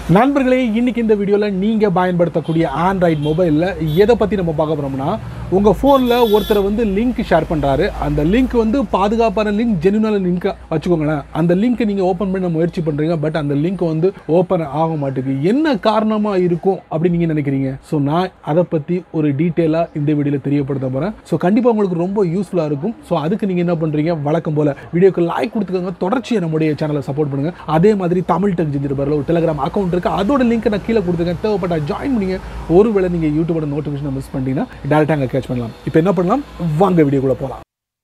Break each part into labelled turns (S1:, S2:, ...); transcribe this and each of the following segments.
S1: நண்பர்களே இன்னைக்கு இந்த வீடியோவில் நீங்கள் பயன்படுத்தக்கூடிய ஆண்ட்ராய்டு மொபைலில் எதை பற்றி நம்ம பார்க்க போகிறோம்னா உங்கள் ஃபோனில் ஒருத்தர் வந்து லிங்க் ஷேர் பண்ணுறாரு அந்த லிங்க் வந்து பாதுகாப்பான லிங்க் ஜெனுவனான லிங்க்கை வச்சுக்கோங்களேன் அந்த லிங்க்கை நீங்கள் ஓப்பன் பண்ண முயற்சி பண்ணுறீங்க பட் அந்த லிங்க் வந்து ஓப்பன் ஆக மாட்டேங்குது என்ன காரணமாக இருக்கும் அப்படின்னு நீங்கள் நினைக்கிறீங்க ஸோ நான் அதை பற்றி ஒரு டீட்டெயிலாக இந்த வீடியோவில் தெரியப்படுத்த போகிறேன் ஸோ கண்டிப்பாக உங்களுக்கு ரொம்ப யூஸ்ஃபுல்லாக இருக்கும் ஸோ அதுக்கு நீங்கள் என்ன பண்ணுறீங்க வழக்கம் போல் வீடியோக்கு லைக் கொடுத்துக்கோங்க தொடர்ச்சியாக நம்முடைய சேனலை சப்போர்ட் பண்ணுங்கள் அதே மாதிரி தமிழ் டெக் ஜிஞ்சிருப்பாரில் ஒரு டெலிகிராம் அக்கௌண்ட் இருக்குது அதோட லிங்க்கை நான் கீழே கொடுத்துருக்கேன் தேவைப்பட்டா ஜாயின் பண்ணிங்க ஒருவேளை நீங்கள் யூடியூபோட நோட்டிஃபிகேஷன் மிஸ் பண்ணிட்டீங்கன்னா டேரெக்டாக அங்கே கேட்ச் பண்ணலாம் இப்போ என்ன பண்ணலாம் வாங்க வீடியோக்குள்ளே போகலாம்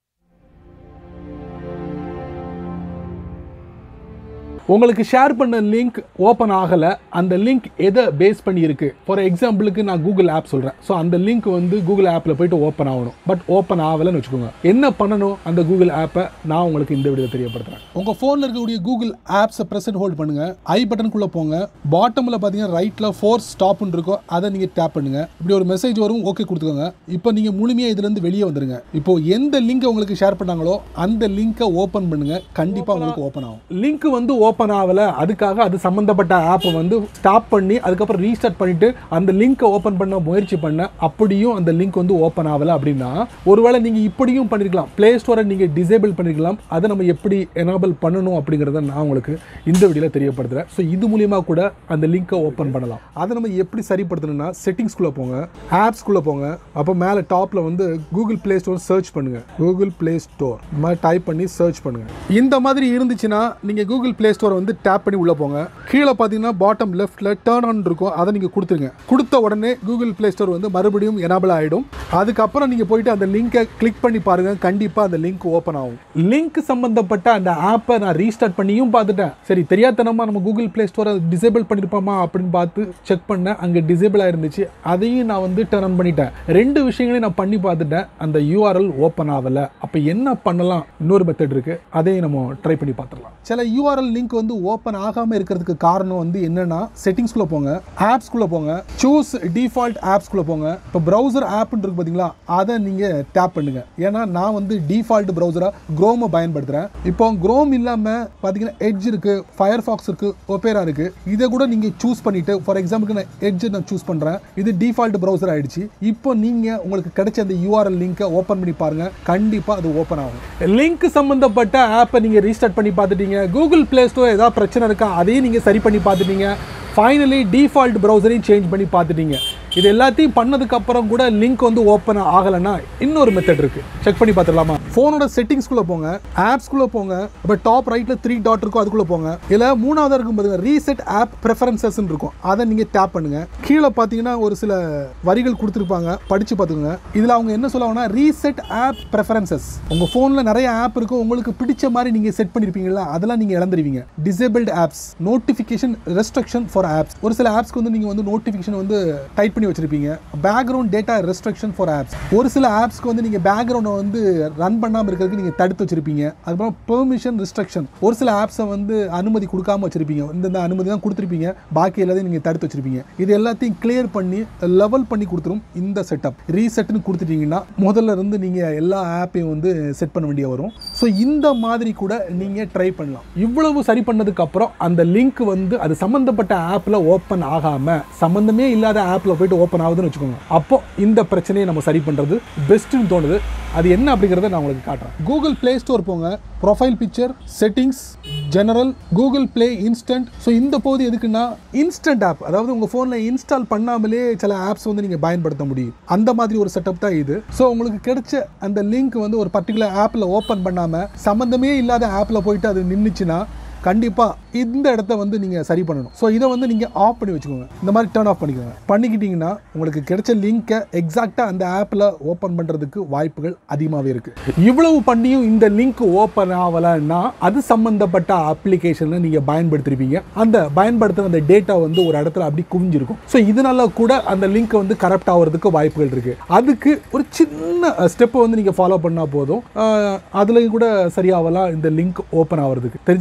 S1: உங்களுக்கு ஷேர் பண்ண லிங்க் ஓப்பன் ஆகலை அந்த லிங்க் எதை பேஸ் பண்ணி இருக்கு ஃபார் எக்ஸாம்பிளுக்கு நான் கூகுள் ஆப் சொல்கிறேன் ஸோ அந்த லிங்க் வந்து கூகுள் ஆப்பில் போயிட்டு ஓப்பன் ஆகணும் பட் ஓப்பன் ஆகலைன்னு வச்சுக்கோங்க என்ன பண்ணணும் அந்த கூகுள் ஆப்பை நான் உங்களுக்கு இந்த வீடியோ தெரியப்படுத்துறேன் உங்கள் ஃபோனில் இருக்கக்கூடிய கூகுள் ஆப்ஸை ப்ரெசென்ட் ஹோல்ட் பண்ணுங்க ஐ பட்டனுக்குள்ளே போங்க பாட்டமில் பார்த்தீங்கன்னா ரைட்டில் ஃபோர்ஸ் ஸ்டாப்னு இருக்கும் அதை நீங்கள் டேப் பண்ணுங்க இப்படி ஒரு மெசேஜ் வரும் ஓகே கொடுத்துக்கோங்க இப்போ நீங்கள் முழுமையாக இதுலேருந்து வெளியே வந்துருங்க இப்போ எந்த லிங்கை உங்களுக்கு ஷேர் பண்ணாங்களோ அந்த லிங்கை ஓப்பன் பண்ணுங்க கண்டிப்பாக உங்களுக்கு ஓப்பன் ஆகும் லிங்க் வந்து ஓப்பன் ஆகல அதுக்காக அது சம்பந்தப்பட்ட ஆப்பை வந்து ஸ்டாப் பண்ணி அதுக்கப்புறம் ரீஸ்டார்ட் பண்ணிட்டு அந்த லிங்கை ஓப்பன் பண்ண முயற்சி பண்ண அப்படியும் அந்த லிங்க் வந்து ஓப்பன் ஆகல அப்படின்னா ஒருவேளை நீங்க இப்படியும் பண்ணிருக்கலாம் ப்ளே ஸ்டோரை நீங்க டிசேபிள் பண்ணிருக்கலாம் அதை நம்ம எப்படி எனேபிள் பண்ணணும் அப்படிங்கிறத நான் உங்களுக்கு இந்த வீடியோல தெரியப்படுத்துறேன் ஸோ இது மூலியமா கூட அந்த லிங்கை ஓப்பன் பண்ணலாம் அதை நம்ம எப்படி சரிப்படுத்தணும்னா செட்டிங்ஸ்குள்ள போங்க ஆப்ஸ்குள்ள போங்க அப்போ மேலே டாப்ல வந்து கூகுள் ப்ளே ஸ்டோர் சர்ச் பண்ணுங்க கூகுள் ப்ளே ஸ்டோர் மாதிரி டைப் பண்ணி சர்ச் பண்ணுங்க இந்த மாதிரி இருந்துச்சுன்னா நீங்க கூகுள் ப்ளே ஸ்டோரை வந்து டேப் பண்ணி உள்ள போங்க கீழே பார்த்தீங்கன்னா பாட்டம் லெஃப்ட்ல டேர்ன் ஆன் இருக்கும் அதை நீங்க கொடுத்துருங்க கொடுத்த உடனே கூகுள் ப்ளே ஸ்டோர் வந்து மறுபடியும் எனபிள் ஆயிடும் அதுக்கப்புறம் நீங்க போயிட்டு அந்த லிங்கை கிளிக் பண்ணி பாருங்க கண்டிப்பா அந்த லிங்க் ஓப்பன் ஆகும் லிங்க் சம்பந்தப்பட்ட அந்த ஆப்பை நான் ரீஸ்டார்ட் பண்ணியும் பார்த்துட்டேன் சரி தெரியாதனமா நம்ம கூகுள் ப்ளே ஸ்டோரை டிசேபிள் பண்ணிருப்போமா அப்படின்னு பார்த்து செக் பண்ணேன் அங்கே டிசேபிள் ஆயிருந்துச்சு அதையும் நான் வந்து டர்ன் ஆன் பண்ணிட்டேன் ரெண்டு விஷயங்களையும் நான் பண்ணி பார்த்துட்டேன் அந்த யூஆர்எல் ஓப்பன் ஆகல அப்போ என்ன பண்ணலாம் இன்னொரு மெத்தட் இருக்கு அதையும் நம்ம ட்ரை பண்ணி பார்த்துடலாம் சில யூஆர்எல் லிங்க் வந்து ஓப்பன் ஆகாம இருக்கிறதுக்கு காரணம் வந்து என்னன்னா செட்டிங்ஸ்குள்ள போங்க ஆப்ஸ்குள்ள போங்க சூஸ் டிஃபால்ட் ஆப்ஸ்குள்ள போங்க இப்போ ப்ரௌசர் ஆப்னு இருக்கு பார்த்தீங்களா அதை நீங்க டேப் பண்ணுங்க ஏன்னா நான் வந்து டிஃபால்ட் ப்ரௌசரா குரோமை பயன்படுத்துறேன் இப்போ குரோம் இல்லாம பார்த்தீங்கன்னா எட்ஜ் இருக்கு ஃபயர் ஃபாக்ஸ் இருக்கு ஒப்பேரா இருக்கு இதை கூட நீங்க சூஸ் பண்ணிட்டு ஃபார் எக்ஸாம்பிளுக்கு நான் எட்ஜ் நான் சூஸ் பண்றேன் இது டிஃபால்ட் ப்ரௌசர் ஆயிடுச்சு இப்போ நீங்க உங்களுக்கு கிடைச்ச அந்த யூஆர்எல் லிங்கை ஓப்பன் பண்ணி பாருங்க கண்டிப்பா அது ஓப்பன் ஆகும் லிங்க் சம்பந்தப்பட்ட ஆப்பை நீங்க ரீஸ்டார்ட் பண்ணி பார்த்துட்டீங்க கூகுள் ப்ளே ஸ்டோர் ஏதாவது பிரச்சனை இருக்கா அதையும் நீங்க சரி பண்ணி பார்த்துட்டீங்க ஃபைனலி டிஃபால்ட் ப்ரௌசரையும் சேஞ்ச் பண்ணி பார்த்துட்டீங்க இது எல்லாத்தையும் பண்ணதுக்கு அப்புறம் கூட லிங்க் வந்து ஓப்பன் ஆகலைன்னா இன்னொரு மெத்தட் இருக்கு செக் பண்ணி பார்த்துடலாமா ஃபோனோட செட்டிங்ஸ்குள்ள போங்க ஆப்ஸ்குள்ள போங்க இப்போ டாப் ரைட்ல த்ரீ டாட் இருக்கும் அதுக்குள்ள போங்க இதுல மூணாவதா இருக்கும் பாருங்க ரீசெட் ஆப் ப்ரெஃபரன்சஸ் இருக்கும் அதை நீங்க டேப் பண்ணுங்க கீழே பார்த்தீங்கன்னா ஒரு சில வரிகள் கொடுத்துருப்பாங்க படிச்சு பார்த்துக்கோங்க இதுல அவங்க என்ன சொல்லுவாங்கன்னா ரீசெட் ஆப் ப்ரெஃபரன்சஸ் உங்க போன்ல நிறைய ஆப் இருக்கும் உங்களுக்கு பிடிச்ச மாதிரி நீங்க செட் பண்ணிருப்பீங்களா அதெல்லாம் நீங்க இழந்துருவீங்க disabled apps notification restriction for apps ஒரு சில ஆப்ஸ்க்கு வந்து நீங்க வந்து நோட்டிஃபிகேஷன் வந்து டைட் பண்ணி வச்சிருப்பீங்க background data restriction for apps ஒரு சில ஆப்ஸ்க்கு வந்து நீங்க பேக்ரவுண்டை வந்து ரன் பண்ணாம இருக்கிறதுக்கு நீங்க தடுத்து வச்சிருப்பீங்க அதுக்கப்புறம் பெர்மிஷன் ரெஸ்ட்ரிக்ஷன் ஒரு சில ஆப்ஸை வந்து அனுமதி கொடுக்காம வச்சிருப்பீங்க இந்த இந்த அனுமதி தான் கொடுத்துருப்பீங்க பாக்கி எல்லாத்தையும் நீங்க தடுத்து வச்சிருப்பீங்க இது எல்லாத்தையும் கிளியர் பண்ணி லெவல் பண்ணி கொடுத்துரும் இந்த செட்டப் ரீசெட்னு கொடுத்துட்டீங்கன்னா முதல்ல இருந்து நீங்க எல்லா ஆப்பையும் வந்து செட் பண்ண வேண்டிய வரும் ஸோ இந்த மாதிரி கூட நீங்க ட்ரை பண்ணலாம் இவ்வளவு சரி பண்ணதுக்கு அப்புறம் அந்த லிங்க் வந்து அது சம்பந்தப்பட்ட ஆப்ல ஓப்பன் ஆகாம சம்பந்தமே இல்லாத ஆப்ல போயிட்டு ஓப்பன் ஆகுதுன்னு வச்சுக்கோங்க அப்போ இந்த பிரச்சனையை நம்ம சரி பண்றது பெஸ்ட்னு தோணுது அது என்ன அப்படிங்கிறத நான் உங்களுக்கு காட்டுறேன் கூகுள் ப்ளே ஸ்டோர் போங்க profile picture settings general Google play instant so இந்த பகுதி எதுக்குன்னா இன்ஸ்டன்ட் ஆப் அதாவது உங்கள் ஃபோனில் இன்ஸ்டால் பண்ணாமலே சில ஆப்ஸ் வந்து நீங்கள் பயன்படுத்த முடியும் அந்த மாதிரி ஒரு செட்டப் தான் இது ஸோ உங்களுக்கு கிடைச்ச அந்த லிங்க் வந்து ஒரு பர்டிகுலர் ஆப்பில் ஓப்பன் பண்ணாமல் சம்மந்தமே இல்லாத ஆப்பில் போயிட்டு அது நின்றுச்சுன்னா கண்டிப்பாக இந்த இடத்த வந்து நீங்கள் சரி பண்ணணும் ஸோ இதை வந்து நீங்கள் ஆஃப் பண்ணி வச்சுக்கோங்க இந்த மாதிரி டேர்ன் ஆஃப் பண்ணிக்கோங்க பண்ணிக்கிட்டீங்கன்னா உங்களுக்கு கிடைச்ச லிங்க்கை எக்ஸாக்டாக அந்த ஆப்பில் ஓப்பன் பண்ணுறதுக்கு வாய்ப்புகள் அதிகமாகவே இருக்குது இவ்வளவு பண்ணியும் இந்த லிங்க் ஓப்பன் ஆகலைன்னா அது சம்மந்தப்பட்ட அப்ளிகேஷனில் நீங்கள் பயன்படுத்திருப்பீங்க அந்த பயன்படுத்துகிற அந்த டேட்டா வந்து ஒரு இடத்துல அப்படி குவிஞ்சிருக்கும் ஸோ இதனால கூட அந்த லிங்க் வந்து கரப்ட் ஆகிறதுக்கு வாய்ப்புகள் இருக்குது அதுக்கு ஒரு சின்ன ஸ்டெப்பை வந்து நீங்கள் ஃபாலோ பண்ணால் போதும் அதுலேயும் கூட சரியாகலாம் இந்த லிங்க் ஓப்பன் ஆகிறதுக்கு தெரிஞ்சுக்கலாமா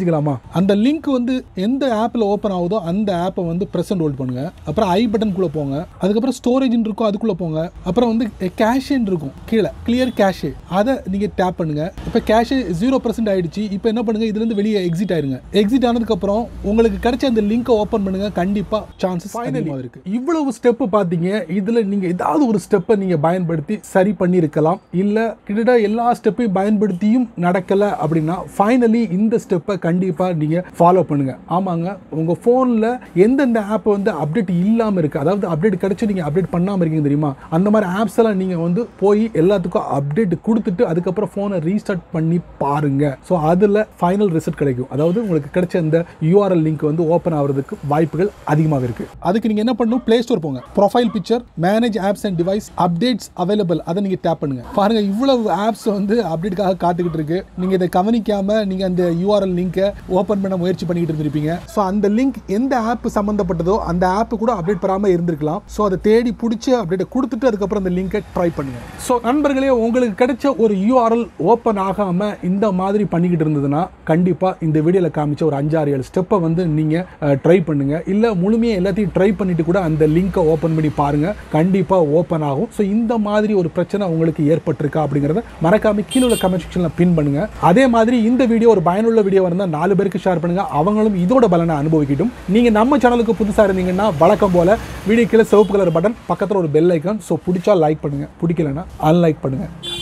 S1: அந்த லிங்க் வந்து எந்த ஆப்பில் ஓப்பன் ஆகுதோ அந்த ஆப்பை வந்து ப்ரெஸ் அண்ட் ஹோல்ட் பண்ணுங்க அப்புறம் ஐ பட்டனுக்குள்ளே போங்க அதுக்கப்புறம் ஸ்டோரேஜ் இருக்கும் அதுக்குள்ளே போங்க அப்புறம் வந்து கேஷேன்னு இருக்கும் கீழே கிளியர் கேஷே அதை நீங்கள் டேப் பண்ணுங்க இப்போ கேஷே ஜீரோ பர்சன்ட் ஆயிடுச்சு இப்போ என்ன பண்ணுங்க இதுலேருந்து வெளியே எக்ஸிட் ஆயிருங்க எக்ஸிட் ஆனதுக்கப்புறம் உங்களுக்கு கிடைச்ச அந்த லிங்கை ஓப்பன் பண்ணுங்க கண்டிப்பாக சான்சஸ் அதிகமாக இருக்கு இவ்வளவு ஸ்டெப்பு பார்த்தீங்க இதில் நீங்கள் ஏதாவது ஒரு ஸ்டெப்பை நீங்கள் பயன்படுத்தி சரி பண்ணியிருக்கலாம் இல்லை கிட்டத்தட்ட எல்லா ஸ்டெப்பையும் பயன்படுத்தியும் நடக்கலை அப்படின்னா ஃபைனலி இந்த ஸ்டெப்பை கண்டிப்பாக நீங்கள் ஃபாலோ பண்ணுங்க ஆமாங்க உங்கள் ஃபோனில் எந்தெந்த ஆப் வந்து அப்டேட் இல்லாமல் இருக்குது அதாவது அப்டேட் கிடைச்சி நீங்கள் அப்டேட் பண்ணாமல் இருக்கீங்க தெரியுமா அந்த மாதிரி ஆப்ஸ் எல்லாம் நீங்கள் வந்து போய் எல்லாத்துக்கும் அப்டேட் கொடுத்துட்டு அதுக்கப்புறம் ஃபோனை ரீஸ்டார்ட் பண்ணி பாருங்க ஸோ அதில் ஃபைனல் ரிசல்ட் கிடைக்கும் அதாவது உங்களுக்கு கிடைச்ச இந்த யூஆர்எல் லிங்க் வந்து ஓப்பன் ஆகிறதுக்கு வாய்ப்புகள் அதிகமாக இருக்கு அதுக்கு நீங்கள் என்ன பண்ணணும் ப்ளே ஸ்டோர் போங்க profile picture manage apps and device updates available அதை நீங்கள் டேப் பண்ணுங்க பாருங்க இவ்வளவு ஆப்ஸ் வந்து அப்டேட்டுக்காக காத்துக்கிட்டு இருக்கு நீங்கள் இதை கவனிக்காம நீங்கள் அந்த யூஆர்எல் லிங்கை ஓப்பன் பண்ண முயற்சி பண்ணிக்கிட்டு இருந்திருப்பீங்க ஸோ அந்த லிங்க் எந்த ஆப் சம்மந்தப்பட்டதோ அந்த ஆப் கூட அப்டேட் பெறாமல் இருந்திருக்கலாம் ஸோ அதை தேடி பிடிச்சி அப்டேட்டை கொடுத்துட்டு அதுக்கப்புறம் அந்த லிங்கை ட்ரை பண்ணுங்க ஸோ நண்பர்களே உங்களுக்கு கிடைச்ச ஒரு யூஆர்எல் ஓப்பன் ஆகாம இந்த மாதிரி பண்ணிக்கிட்டு இருந்ததுன்னா கண்டிப்பாக இந்த வீடியோவில் காமிச்ச ஒரு அஞ்சாறு ஏழு ஸ்டெப்பை வந்து நீங்கள் ட்ரை பண்ணுங்க இல்லை முழுமையாக எல்லாத்தையும் ட்ரை பண்ணிட்டு கூட அந்த லிங்கை ஓப்பன் பண்ணி பாருங்க கண்டிப்பாக ஓப்பன் ஆகும் ஸோ இந்த மாதிரி ஒரு பிரச்சனை உங்களுக்கு ஏற்பட்டிருக்கா அப்படிங்கிறத மறக்காம கீழே உள்ள கமெண்ட் செக்ஷனில் பின் பண்ணுங்க அதே மாதிரி இந்த வீடியோ ஒரு பயனுள்ள வீடியோ இருந்தால் நாலு பேருக்கு ஷேர் பண்ணுங்க அவங்களும் இதோட பலனை அனுபவிக்கட்டும் நீங்க நம்ம சேனலுக்கு புதுசாக இருந்தீங்கன்னா வழக்கம் போல வீடியோ கீழே சிவப்பு கலர் பட்டன் பக்கத்தில் ஒரு பெல் ஐக்கான் ஸோ பிடிச்சா லைக் பண்ணுங்க பிடிக்கலன்னா அன்லைக் பண்ணுங்க